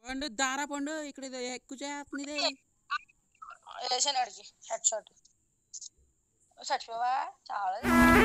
పండు దారా పండు ఇక్కడ ఇది ఎక్కువ చేస్తుంది ఇది. వేసాను అడిగి హెడ్ షాట్ చచ్చిపోవా చాలా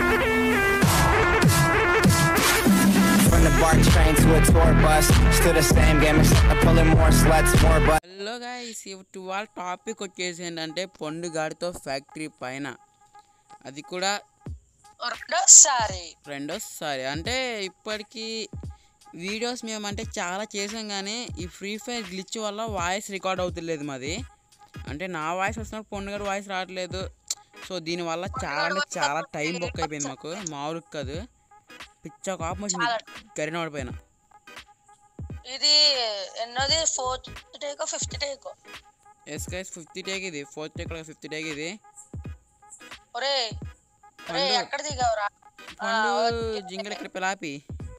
From the BART train to a tour bus, still the same game, except I'm pulling more sluts, more butts. Hello guys ఇవాళ టాపిక్ వచ్చేసి ఏంటంటే పండుగాడితో ఫ్యాక్టరీ పైన అది కూడా రెండోసారి రెండోసారి అంటే ఇప్పటికీ వీడియోస్ మేము అంటే చాలా చేసాం కానీ ఈ ఫ్రీ ఫైర్ గ్లిచ్ వల్ల వాయిస్ రికార్డ్ అవుతలేదు మాది అంటే నా వాయిస్ వస్తున్నప్పుడు పండుగ వాయిస్ రావట్లేదు సో దీనివల్ల చాలా అంటే చాలా టైం బుక్ అయిపోయింది మాకు మామూలు కాదు పిచ్చ కాపం వచ్చింది కరీనాడు పైన ఇది ఎన్నోది ఫోర్త్ టేకో ఫిఫ్త్ టేకో ఎస్ గైస్ ఫిఫ్త్ టేక్ ఇది ఫోర్త్ టేక్ ఫిఫ్త్ టేక్ ఇది ఒరే ఒరే పండు. ఎక్కడ దిగావురా పండు జింగల్ ఇక్కడ పిలాపి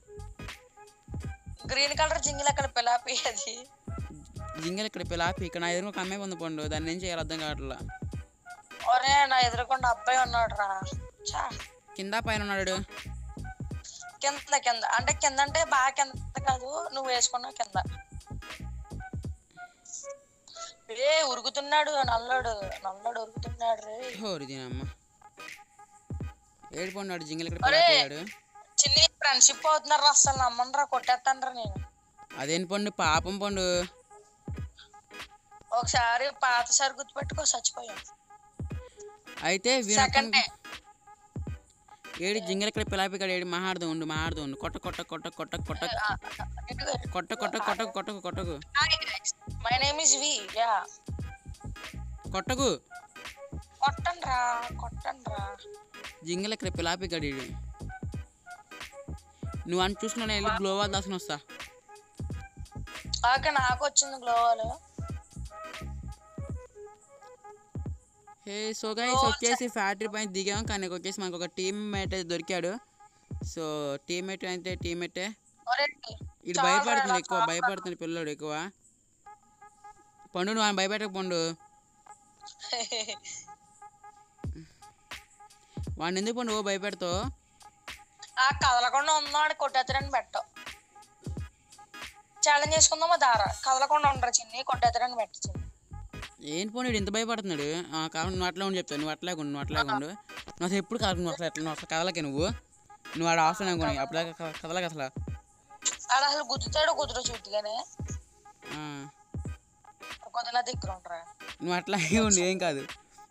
గ్రీన్ కలర్ జింగిల్ అక్కడ పిలాపి అది జింగల్ ఇక్కడ పిలాపి ఇక్కడ నా ఎదురు ఒక అమ్మాయి ఉంది పండు దాన్ని ఏం చేయాలి అర్థం కావట్లా ఒరే నా ఎదురుకుండా అబ్బాయి ఉన్నాడు రా చా కింద పైన ఉన్నాడు కింద కింద అంటే కింద అంటే బాగా కింద కాదు నువ్వు వేసుకున్నావు కింద ఏ ఉరుకుతున్నాడు నల్లోడు నల్లోడు ఉరుకుతున్నాడు రే హోరు దీనమ్మ ఏడు పండు జింగల్ ఇక్కడ అరే! పిలాపి అయ్యాడు చిన్ని ఫ్రెండ్షిప్ అవుతున్నారు అసలు నమ్మనరా కొట్టేస్తానరా నేను అదేం పండు పాపం పండు ఒకసారి పాతసారి గుర్తుపెట్టుకో చచ్చిపోయాం అయితే సెకండ్ డే ఏడు జింగల్ ఇక్కడ పిలాపి ఇక్కడ ఏడు మహాడుతూ ఉండు మాడుతూ ఉండు కొట్ట కొట్ట కొట్ట కొట్ట కొట్ట కొట్ట కొట్ట కొట్టకు కొట్టకు కొట్టకు మై నేమ్ ఇస్ వి యా కొట్టకు కొట్టండి రా కొట్టండి రా జింగల్ ఇక్కడ పిలాపి గడి నువ్వు అని చూసుకున్నా నేను వెళ్ళి గ్లోవాల్ దాసుకుని వస్తా ఓకే నాకు వచ్చింది గ్లోవల్ హే సో గైస్ వచ్చేసి ఫ్యాక్టరీ పైన దిగాం కానీ వచ్చేసి మనకు ఒక టీమ్ మేట్ అయితే దొరికాడు సో టీమ్ మేట్ అయితే టీమ్ మేటే ఒరే ఇటు భయపడుతుంది ఎక్కువ భయపడుతుంది పిల్లడు ఎక్కువ పండు నువ్వు ఆయన భయపెట్టక పండు వాడిని ఎందుకు పండు ఓ భయపెడతావు ఆ కదలకుండా ఉన్నాడు కొట్టేద్దరని పెట్టవు ఛాలెంజ్ చేసుకుందామా దారా కదలకుండా ఉండరు చిన్ని కొట్టేద్దరని పెట్టచ్చు ఏంటి పండు వీడు ఇంత భయపడుతున్నాడు ఆ, కాబట్టి నువ్వు అట్లా ఉండి చెప్తావు నువ్వు అట్లా ఉండు నువ్వు అట్లా ఉండు నువ్వు అసలు ఎప్పుడు కదలకు నువ్వు అసలు ఎట్లా నువ్వు అసలు కదలకే నువ్వు నువ్వు ఆడ ఆఫ్లైన్ అనుకోని అప్పుడు కదలక అసలు ఆడ అసలు గుద్దుతాడు కుదురు చూద్దుగానే ఆ, కుదిన దగ్గర ఉండరా నువ్వు అట్లా ఉండు ఏం కాదు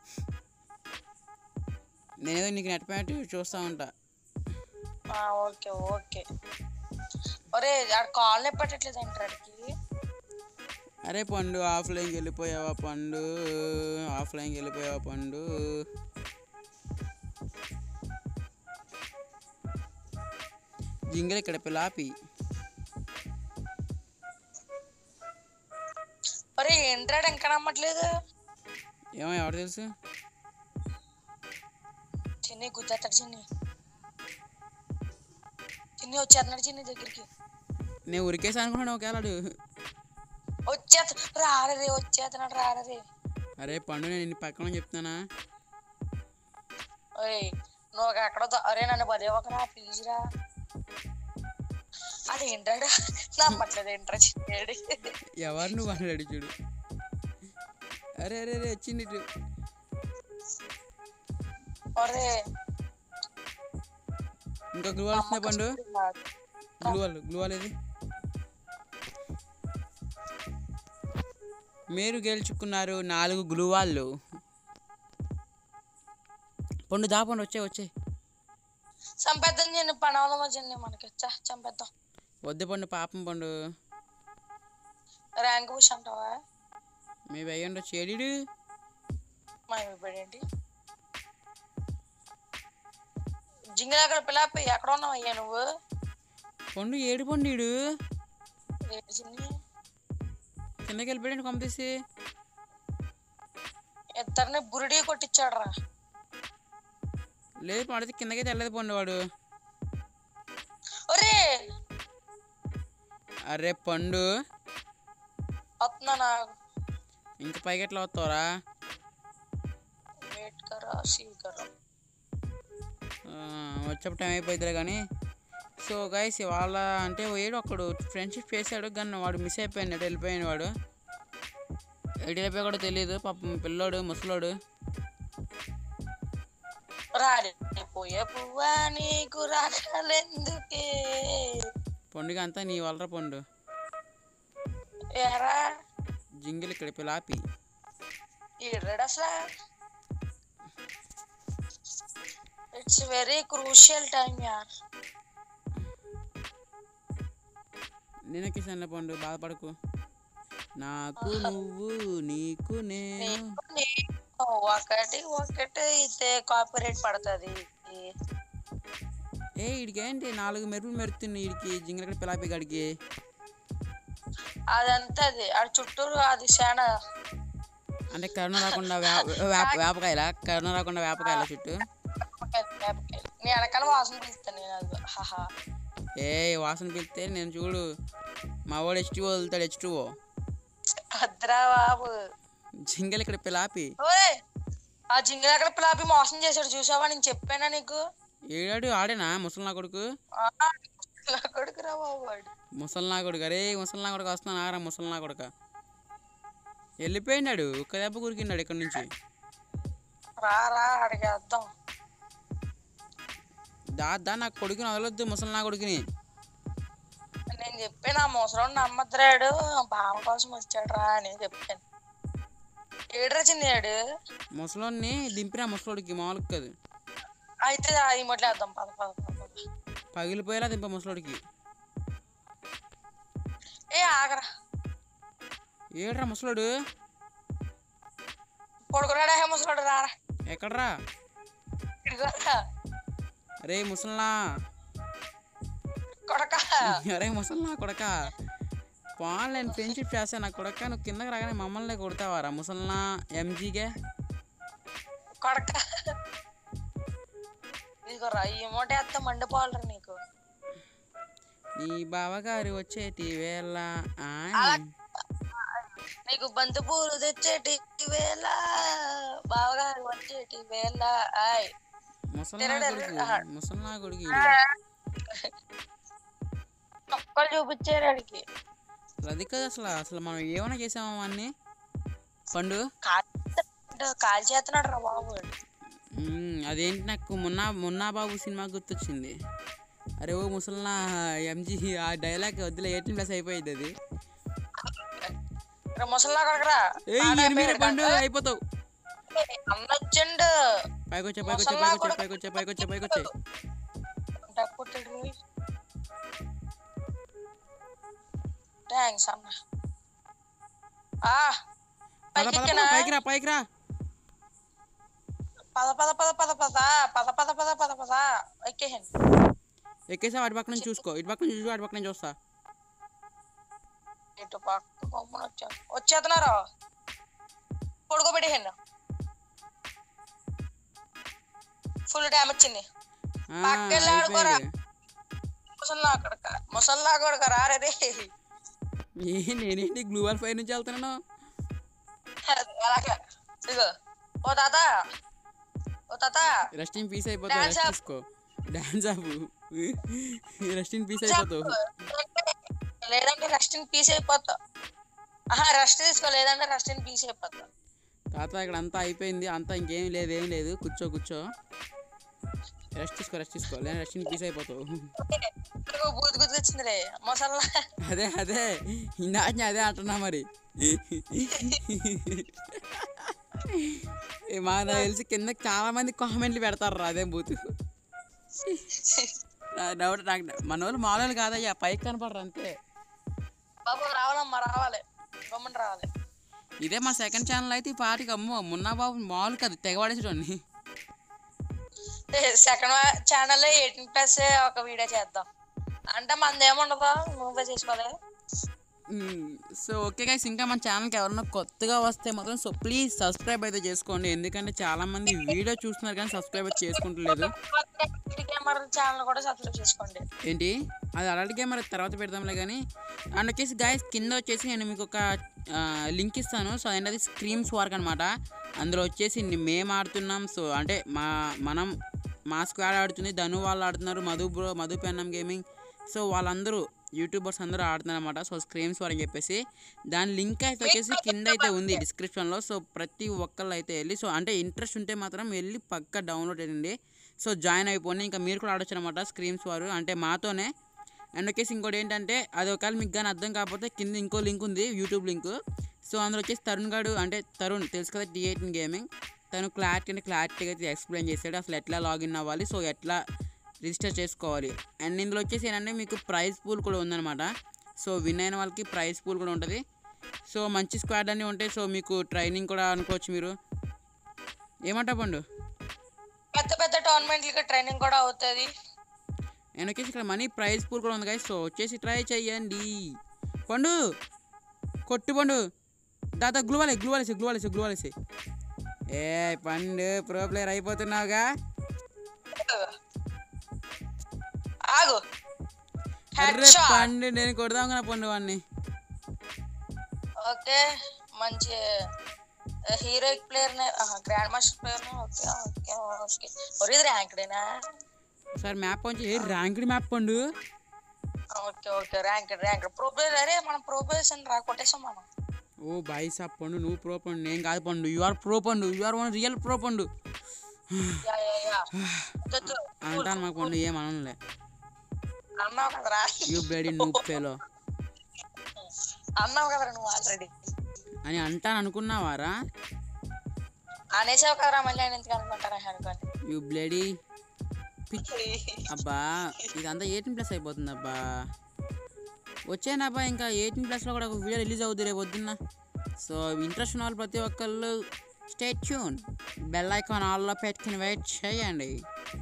నేనేదో నీకు నెట్ పెట్టి చూస్తూ ఉంటా ఆ, ఓకే ఓకే ఒరే ఆడ కాల్ పెట్టట్లేదు అంటాడికి అరే పండు ఆఫ్లైన్కి వెళ్ళిపోయావా పండు ఆఫ్లైన్కి వెళ్ళిపోయావా పండు జింగల్ ఇక్కడ పిలాపి ఒరే ఏంట్రాడు ఇంకా నమ్మట్లేదు ఏమో ఎవరు తెలుసు చిన్ని గుద్దేస్తాడు చిన్ని చిన్ని వచ్చేస్తున్నాడు చిన్ని దగ్గరికి నేను ఉరికేసి అనుకున్నాను ఒకవేళ వచ్చేత రారే వచ్చేస్తున్నాడు రారే అరే పండు నేను నీ పక్కన చెప్తున్నానా ఓయ్ నువ్వు ఒక ఎక్కడో దా- అరే నన్ను పదే ఒకరా ప్లీజ్ రా అది ఏంటాడు నమ్మట్లేదు ఏంట్రా చిన్నేడి ఎవరు నువ్వు అన్నాడు చూడు అరే అరే అరే వచ్చింది ఇటు. ఒరే ఇంకా గ్లూవాల్ వస్తున్నాయి పండు గ్లూవాల్ గ్లూవాల్ ఏది మీరు గెలుచుకున్నారు నాలుగు గ్లూవాళ్ళు పండు దా పండు వచ్చే వచ్చే చంపేద్దాం చిన్ని పనవదమా చిన్ని మనకి చ చంపేద్దాం వద్దు పండు పాపం పండు ర్యాంక్ పుష్ అంటావా మీ అయ్యండి చెడు మా ఏంటి జింగిల్ అక్కడ పిల్లపి ఎక్కడ ఉన్నావు అయ్యా నువ్వు పండు ఏడు పండు ఈడు ఏంటి చిన్ని కిందకి వెళ్ళిపోయాడు పంపిసి ఇద్దరిని బురిడి కొట్టించాడు రా లేదు పడితే కిందకి తెల్లదు పండు వాడు ఒరే అరే పండు వస్తున్నా నా ఇంక పైకి ఎట్లా వస్తావురా వెయిట్ కరా సీ కరా ఆ, వచ్చేప్పుడు టైం అయిపోతుందిలే కానీ సో గైస్ వాళ్ళ అంటే ఏడు ఒకడు ఫ్రెండ్షిప్ చేశాడు కానీ వాడు మిస్ అయిపోయినాడు వెళ్ళిపోయాడు వాడు ఎటు వెళ్ళిపోయా కూడా తెలియదు పాపం పిల్లోడు ముసలోడు రాలిపోయే పువ్వా నీకు రాగలెందుకే పండుగ అంతా నీ వలర పండు ఎరా జింగిల్ ఇక్కడ పిలాపి ఈడడు అసలు ఇట్స్ వెరీ క్రూషియల్ టైం యార్ నేను కిసాన్ల పండు బాధపడకు నాకు నువ్వు నీకు నేను నీకు నీకు ఒకటి ఒకటి అయితే కాపీరైట్ పడుతుంది ఏ ఇడికేంటి నాలుగు మెరుపులు మెరుతుంది వీడికి జింగిల్ ఇక్కడ పిలాపి గడికి అదంతా అది ఆడ చుట్టూరు అది శానా అంటే కరోనా రాకుండా వే- వేప వేపకాయల కరోనా రాకుండా వేపకాయల చుట్టూ నీ వెనకాల వాసన పిలుస్తాను నేను అది హాహా ఏ వాసన పిలిస్తే నేను చూడు మా వాడు హెచ్ టూ వదులుతాడు హెచ్ టూ భద్రా బాబు జింగల్ ఇక్కడ పిలాపి ఓయ్ ఆ జింగిల్ అక్కడ పిలాపి మోసం చేశాడు చూసావా నేను చెప్పానా నీకు ఏడాడు ఆడేనా ముసలి కొడుకు ఆ, నా కొడుకు రా బాబు వాడు ముసలి కొడుకు అరే ముసలి కొడుకు వస్తున్నాను ఆరా ముసలి కొడుక వెళ్ళిపోయినాడు ఒక్క దెబ్బ కురికినాడు ఇక్కడ నుంచి రా రా అడిగేద్దాం దా దా నా కొడుకుని వదలొద్దు ముసలి కొడుకుని నేను చెప్పాను ఆ ముసలోడు నమ్మద్రాడు బావ కోసం వచ్చాడు రా అని చెప్పాను ఏడ్రా చిన్నాడు ముసలోని దింపినా ముసలోడికి మామూలుగా కాదు అయితే ఈ మొట్లే వేద్దాం పద పద పద పద పగిలిపోయేలా దింప ముసలోడికి ఏ ఆగరా ఏడ్రా ముసలోడు పొడుకురాడా హే ముసలోడు రారా ఎక్కడ్రా ఇదిగోరా అరే ముసల్లా కొడక అరే ముసల్లా కొడక పాన్ నేను ఫ్రెండ్షిప్ చేస్తాను నా కొడక నువ్వు కిందకి రాగానే మమ్మల్ని కొడతావారా ముసల్లా ఎంజీగే కొడక ఇదిగోరా ఈ మూట వేస్తే మండిపోవాలరా నీకు నీ బావగారు వచ్చేటి వేళ ఆ, నీకు బంతి పూలు తెచ్చేటి వేళ బావగారు వచ్చేటి వేళ ఆయ్ ముసల్లా కొడుకు ముసల్లా కొడుకు ఒక్కలు చూపించారు ఆడికి అసలు అది కాదు అసలు అసలు మనం ఏమైనా చేసామా అన్ని పండు కాల్ కాల్ చేస్తున్నాడు రా బాబు వాడు. మ్మ్, అదేంటి నాకు మొన్న మొన్న బాబు సినిమా గుర్తొచ్చింది అరే ఓ ముసల్లా ఎంజీ ఆ డైలాగ్ వద్దులే ఎయిటీన్ ప్లస్ అయిపోయింది అది రా ముసల్లా కొడకరా ఏ ఎనిమిది పండు అయిపోతావు అన్నొచ్చండు పైకొచ్చా పైకొచ్చా పైకొచ్చా పైకొచ్చా పైకొచ్చా పైకొచ్చా డక్కుతాడు థ్యాంక్స్ అన్న ఆ పద పైకి పద ఎక్కినా? పద, పైకి రా పైకి రా పద పద పద పద పద పద పద పద పద పద ఎక్కేసాను ఎక్కేసా వాటి పక్క నుంచి చూసుకో ఇటు పక్క నుంచి చూసి వాటి పక్క నుంచి చూస్తా ఇటు పక్క కొమ్మను వచ్చాను వచ్చేస్తున్నారు పడుకోబెట్టేసాను ఫుల్ డ్యామేజ్ వచ్చింది ఆ, పక్కకెళ్ళి ఆడుకోరా. అయిపోయింది. ముసల్లా కొడక ముసల్లా కొడక రారే రే ఏ నేనేంటి గ్లూవల్ ఫైర్ నుంచి వెళ్తున్నాను అలాగే ఇదిగో ఓ తాత ఓ తాత రెస్ట్ ఇన్ పీస్ అయిపోతావు Dance రెస్ట్ up. తీసుకో డాన్స్ ఆపు రెస్ట్ ఇన్ పీస్ అయిపోతావు లేదంటే రెస్ట్ ఇన్ పీస్ అయిపోతా ఆహా రెస్ట్ తీసుకో లేదంటే రెస్ట్ ఇన్ పీస్ అయిపోతా తాత ఇక్కడ అంతా అయిపోయింది అంతా ఇంకేం లేదు ఏం లేదు కూర్చో కూర్చో రెస్ట్ తీసుకో రెస్ట్ తీసుకో లేదా రెస్ట్ ఇన్ పీస్ అయిపోతావు ఇదిగో బూత్ గుర్తు వచ్చిందిలే ముసల్లా అదే అదే ఇందాక నేను అదే అంటున్నా మరి ఏ మా నాకు తెలిసి కింద చాలా మంది కామెంట్లు పెడతారు అదే బూత్ డౌట్ నాకు మన వాళ్ళు మామూలు కాదయ్యా పైకి కనపడరు అంతే బాబు రావాలమ్మా రావాలి గమ్మున రావాలి ఇదే మా సెకండ్ ఛానల్ అయితే ఈ పాటికి అమ్మో మున్నా బాబు మామూలు కాదు తెగబడేసేటోని సెకండ్ ఛానల్ ఎయిటీన్ ప్లస్ ఒక వీడియో చేద్దాం అంటే మనది ఏముండదు నువ్వే చేసుకోవాలి సో ఓకే గైస్ ఇంకా మన ఛానల్కి ఎవరన్నా కొత్తగా వస్తే మాత్రం సో ప్లీజ్ సబ్స్క్రైబ్ అయితే చేసుకోండి ఎందుకంటే చాలా మంది వీడియో చూస్తున్నారు కానీ సబ్స్క్రైబ్ అయితే చేసుకుంటలేదు కెమెరా ఛానల్ కూడా సబ్స్క్రైబ్ చేసుకోండి ఏంటి అది అలాగే మరి తర్వాత పెడదాంలే కానీ అండ్ వచ్చేసి గాయస్ కింద వచ్చేసి నేను మీకు ఒక లింక్ ఇస్తాను సో అదేంటి అది స్క్రీమ్స్ వర్క్ అనమాట అందులో వచ్చేసి ని- మేము ఆడుతున్నాం సో అంటే మా మనం మా స్క్వాడ్ ఆడుతుంది ధను వాళ్ళు ఆడుతున్నారు Madhu bro Madhu Pennam gaming so వాళ్ళందరూ యూట్యూబర్స్ అందరూ ఆడుతున్నారు అనమాట సో స్క్రీమ్స్ వారు అని చెప్పేసి దాని లింక్ అయితే వచ్చేసి కింద అయితే ఉంది డిస్క్రిప్షన్లో సో ప్రతి ఒక్కళ్ళు అయితే వెళ్ళి సో అంటే ఇంట్రెస్ట్ ఉంటే మాత్రం వెళ్ళి పక్క డౌన్లోడ్ చేయండి సో జాయిన్ అయిపోండి ఇంకా మీరు కూడా ఆడొచ్చు అనమాట స్క్రీమ్స్ వారు అంటే మాతోనే అండ్ వచ్చేసి ఇంకోటి ఏంటంటే అది ఒకవేళ మీకు కానీ అర్థం కాకపోతే కింద ఇంకో లింక్ ఉంది యూట్యూబ్ లింక్ సో అందులో వచ్చేసి తరుణ్ గాడు అంటే తరుణ్ తెలుసు కదా టీ ఎయిటీన్ గేమింగ్ తను క్లారిటీ అంటే క్లారిటీగా అయితే ఎక్స్ప్లెయిన్ చేశాడు అసలు ఎట్లా లాగిన్ అవ్వాలి సో ఎట్లా రిజిస్టర్ చేసుకోవాలి అండ్ ఇందులో వచ్చేసి ఏంటంటే మీకు ప్రైజ్ పూల్ కూడా ఉందన్నమాట సో విన్ అయిన వాళ్ళకి ప్రైజ్ పూల్ కూడా ఉంటుంది సో మంచి స్క్వాడ్ అన్నీ ఉంటాయి సో మీకు ట్రైనింగ్ కూడా అనుకోవచ్చు మీరు ఏమంటా పండు పెద్ద పెద్ద టోర్నమెంట్లకి ట్రైనింగ్ కూడా అవుతుంది నేను వచ్చేసి ఇక్కడ మనీ ప్రైజ్ పూల్ కూడా ఉంది కదా సో వచ్చేసి ట్రై చెయ్యండి పండు కొట్టు పండు దాదా గ్లూవాలేసి గ్లూవాలేసి గ్లూవాలేసి గ్లూవాలేసి ఏ పండు ప్రో ప్లేయర్ అయిపోతున్నావుగా ఆగు అర్రే Headshot. పండు నేను కొడదాం కదా పండు వాడిని ఓకే మంచి heroic player grand master player okay okay okay ఒరిది ర్యాంక్డేనా సార్ మ్యాప్ వచ్చి ఏ ర్యాంక్డ్ మ్యాప్ పండు okay okay rank rank pro player అరే మనం ప్రో ప్లేయర్స్ అని రా కొట్టేసాం మనం ఓ బాయ్ సాబ్ పండు నువ్వు ప్రో పండు నేను కాదు పండు యు ఆర్ ప్రో పండు you are one real pro పండు యా యా యా వద్దు. అంటాను మాకు పండు ఏం అనలే అన్నావు కదరా యూ బ్లడీ నూప్ ఫెలో అన్నావు కదరా నువ్వు ఆల్రెడీ అని అంటాను అనుకున్నావారా అనేసావు కదరా మళ్ళీ ఆయన ఎందుకు అనుకుంటారా అనుకోని యూ బ్లడీ అబ్బా ఇదంతా ఎయిటీన్ ప్లస్ అయిపోతుంది అబ్బా వచ్చానబ్బా ఇంకా ఎయిటీన్ ప్లస్లో కూడా ఒక వీడియో రిలీజ్ అవుతుంది రేపు పొద్దున్న సో ఇంట్రెస్ట్ ఉన్న వాళ్ళు ప్రతి ఒక్కళ్ళు స్టే ట్యూన్ బెల్ ఐకాన్ ఆల్లో పెట్టుకుని వెయిట్ చేయండి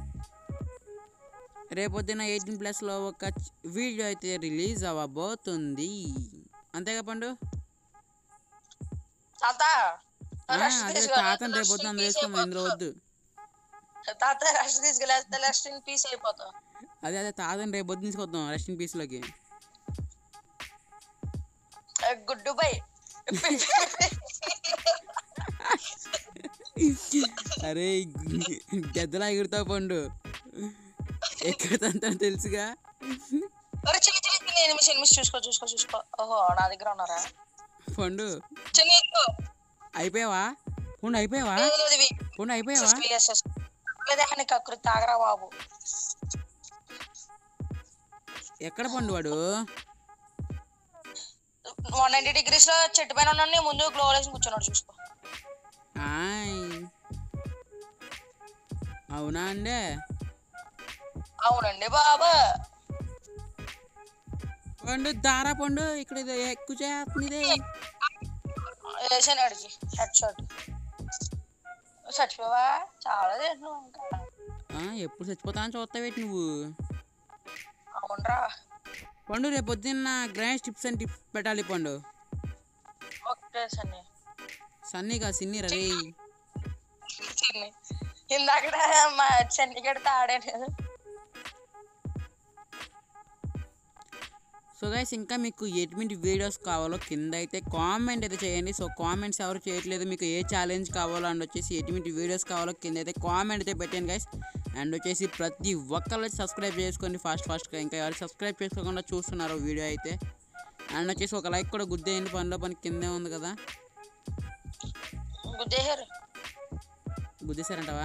రేపు పొద్దున్న ఎయిటీన్ ప్లస్లో ఒక వీడియో అయితే రిలీజ్ అవ్వబోతుంది అంతేగా పండు తాత ఆ, రష్ అదే తీసుకెళ్ళి- తాతను రేపు రష్ పొద్దున్న పీస్ వేసుకుందాం ఇందులో వద్దు తాత రష్ తీసుకెళ్ళేస్తే రష్ పీస్ అయిపోతావు అదే అదే తాతని రేపు పొద్దున్న తీసుకొద్దాం రెస్టింగ్ పీస్లోకి గుడ్డు బై అరే గద్దలా ఎగురుతావు పండు ఎక్కడంతా తెలుసుగా అరే చిన్ని చిన్ని చిన్ని ఎనిమిది ఎనిమిది చూసుకో చూసుకో చూసుకో ఓహో నా దగ్గర ఉన్నారా పండు చిన్ని ఇదిగో. అయిపోయావా పండు అయిపోయావా లేదు లేదు ఇవి పండు అయిపోయావా SPSS. లేదా నీకు అక్కడ తాగరా బాబు ఎక్కడ పండు వాడు వన్ నైన్టీ డిగ్రీస్ లో చెట్టు పైన ఉన్నాను ముందు గ్లో వేసి కూర్చున్నాడు చూసుకో ఆయ్ అవునా అండి అవునండి బాబా పండు దారా పండు ఇక్కడ ఇది ఎక్కువ చేస్తుంది ఇది. వేసాను అడిగి హెడ్ షాట్ చచ్చిపోవా చాలా తింటున్నావు ఇంకా ఆ, ఎప్పుడు చచ్చిపోతా అని చూస్తావేటి నువ్వు అవునరా పండు రేపు పొద్దున్న గ్రాండ్ టిప్స్ అండ్ టిప్స్ పెట్టాలి పండు ఓకే సన్ని సన్నీగా సిన్ని రే చిన్ని ఇందాక మా చెన్నిగడితో ఆడాను సో గైస్ ఇంకా మీకు ఎటువంటి వీడియోస్ కావాలో కింద అయితే కామెంట్ అయితే చేయండి సో కామెంట్స్ ఎవరు చేయట్లేదు మీకు ఏ ఛాలెంజ్ కావాలో అండ్ వచ్చేసి ఎటువంటి వీడియోస్ కావాలో కింద అయితే కామెంట్ అయితే పెట్టండి గైస్ అండ్ వచ్చేసి ప్రతి ఒక్కళ్ళు సబ్స్క్రైబ్ చేసుకోండి ఫాస్ట్ ఫాస్ట్గా ఇంకా ఎవరు సబ్స్క్రైబ్ చేసుకోకుండా చూస్తున్నారు వీడియో అయితే అండ్ వచ్చేసి ఒక లైక్ కూడా గుద్దేయండి పనిలో పని కిందే ఉంది కదా గుద్దేశారు గుద్దేశారంటవా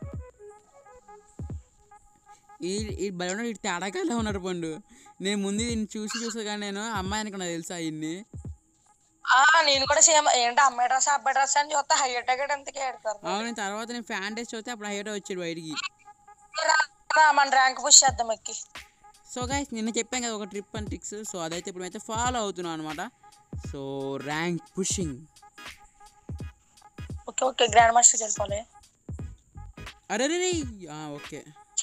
ఈ ఈ బలవన ఈ తేడాకాలే ఉన్నారు పండు నేను ముందు దీన్ని చూసి చూసి కానీ నేను అమ్మాయి అనుకున్నా తెలుసా ఇన్ని ఆ నేను కూడా సేమ్ ఏంటి అమ్మాయి డ్రెస్ అబ్బాయి డ్రెస్ అని చూస్తే హైట్ హైట్ ఎంతకే ఆడతారు అవును తర్వాత నేను ఫ్యాన్ టెస్ట్ చూస్తే అప్పుడు హైట్ వచ్చాడు బయటికి రా, రా, మన ర్యాంక్ పుష్ చేద్దాం ఎక్కి సో గైస్ నిన్న చెప్పాం కదా ఒక ట్రిప్ అండ్ ట్రిక్స్ సో అదైతే ఇప్పుడు అయితే ఫాలో అవుతున్నాం అనమాట so rank pushing okay okay grand master వెళ్ళిపోలే అరే రే ఓకే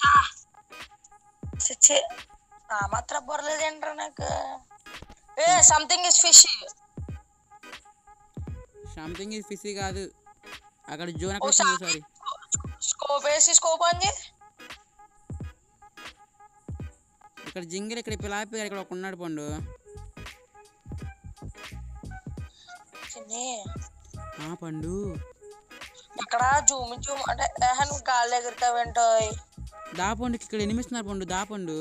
చిచ్చి ఆ మాత్రం బొరలేదేంట్రా నాకు ఏ సంథింగ్ ఇస్ ఫిష్ సంథింగ్ ఇది ఫిసి కాదు అక్కడ జోన్ ఓ అక్కడ సారీ స్కోప్ వేసి స్కోప్ అని ఇక్కడ జింగిల్ ఇక్కడ పిలాపి ఇక్కడ ఒక ఉన్నాడు పండు చిన్ని ఆ పండు ఇక్కడ జూమ్ జూమ్ అంటే ఏహ నువ్వు గాలి ఎగురుతావేంటో దాపండుకి ఇక్కడ ఎనిమిస్తున్నారు పండు దాపండు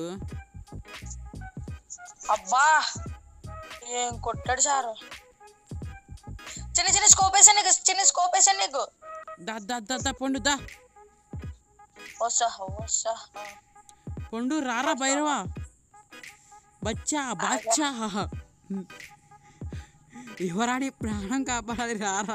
అబ్బా ఏం కొట్టాడు సారు చిన్న చిన్న స్కోప్ వేసాను నీకు చిన్న స్కోప్ వేసాను నీకు దా దా దా దా పండు దా వస్తా వస్తా పండు రారా భైరవా బచ్చా బాచ్చా ఎవరాడి ప్రాణం కాపాడాలి రారా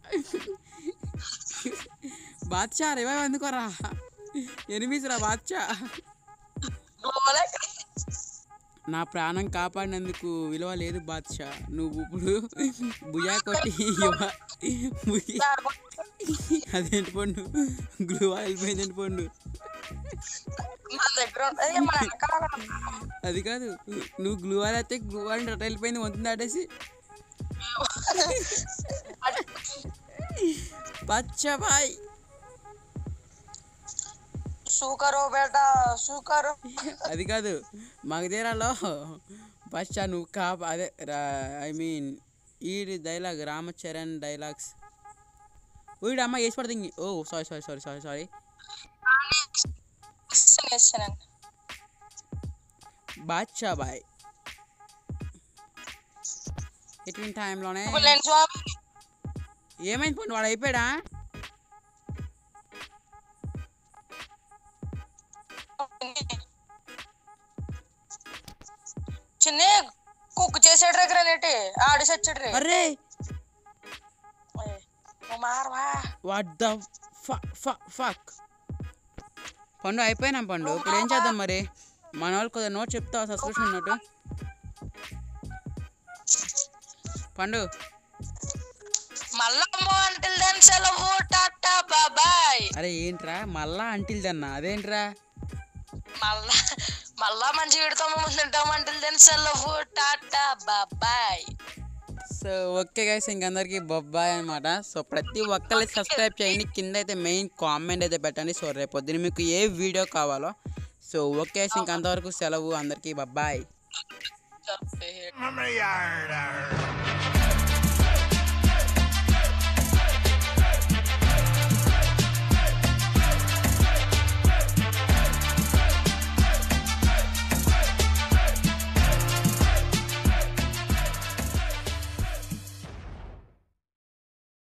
బాద్షా రివైవ్ అందుకోరా ఎనిమిది రా బాద్షా గోలే. నా ప్రాణం కాపాడినందుకు విలువ లేదు బాద్షా నువ్వు ఇప్పుడు భుజా కొట్టి ఇవ్వ- భుజ- అదేంటి పండు గ్లూ వెళ్ళిపోయిందండి పండు మన దగ్గర ఉంటుంది మన వెనకాల అది కాదు నువ్వు గ్లూ వాల్ అయితే గ్లూ వాల్ రట వెళ్ళిపోయింది వంతు దాటేసి బచ్చా బాయ్ సూకరు బేట సూకరు అది కాదు మగధీరాలో బచ్చా నువ్వు కా అదే ఐ మీన్ ఈ డైలాగ్ రామచరణ్ డైలాగ్స్ వీడు అమ్మ వేసి పడుతుంది ఓ sorry sorry sorry sorry sorry ఇస్తాను ఇస్తానండి బాద్షా బాయ్ ఇటువంటి టైంలోనే ఇప్పుడు నేను స్వామి ఏమైంది పండు వాడు అయిపోయాడా చిన్న కుక్ చేసాడు రే గ్రానైట్ ఆడి సచ్చాడు రే అరే నువ్వు మారవా వాట్ ద ఫక్ పండు అయిపోయినా పండు ఇప్పుడు ఏం చేద్దాం మరి మన వాళ్ళు కొద్దిగా నోట్ చెప్తావా సస్పెన్షన్ ఉన్నట్టు పండు మల్లమ్మ అంటిల్ దెన్ సెలవు టాటా బాబాయ్ అరే ఏంట్రా మళ్ళా అంటిల్దన్నా అదేంట్రా మళ్ళా మళ్ళా మంచి విడతాము ముందుంటాం అంటిల్ దెన్ సెలవు టాటా బాబాయ్ సో ఓకే గైస్ ఇంకందరికి బొబ్బాయ్ అనమాట సో ప్రతి ఒక్కరికి సబ్స్క్రైబ్ చేయండి కింద అయితే మెయిన్ కామెంట్ అయితే పెట్టండి సో రేపు పొద్దున మీకు ఏ వీడియో కావాలో సో ఓకే ఇంకంతవరకు సెలవు అందరికీ బొబ్బాయ్ చెప్పే Mama yard.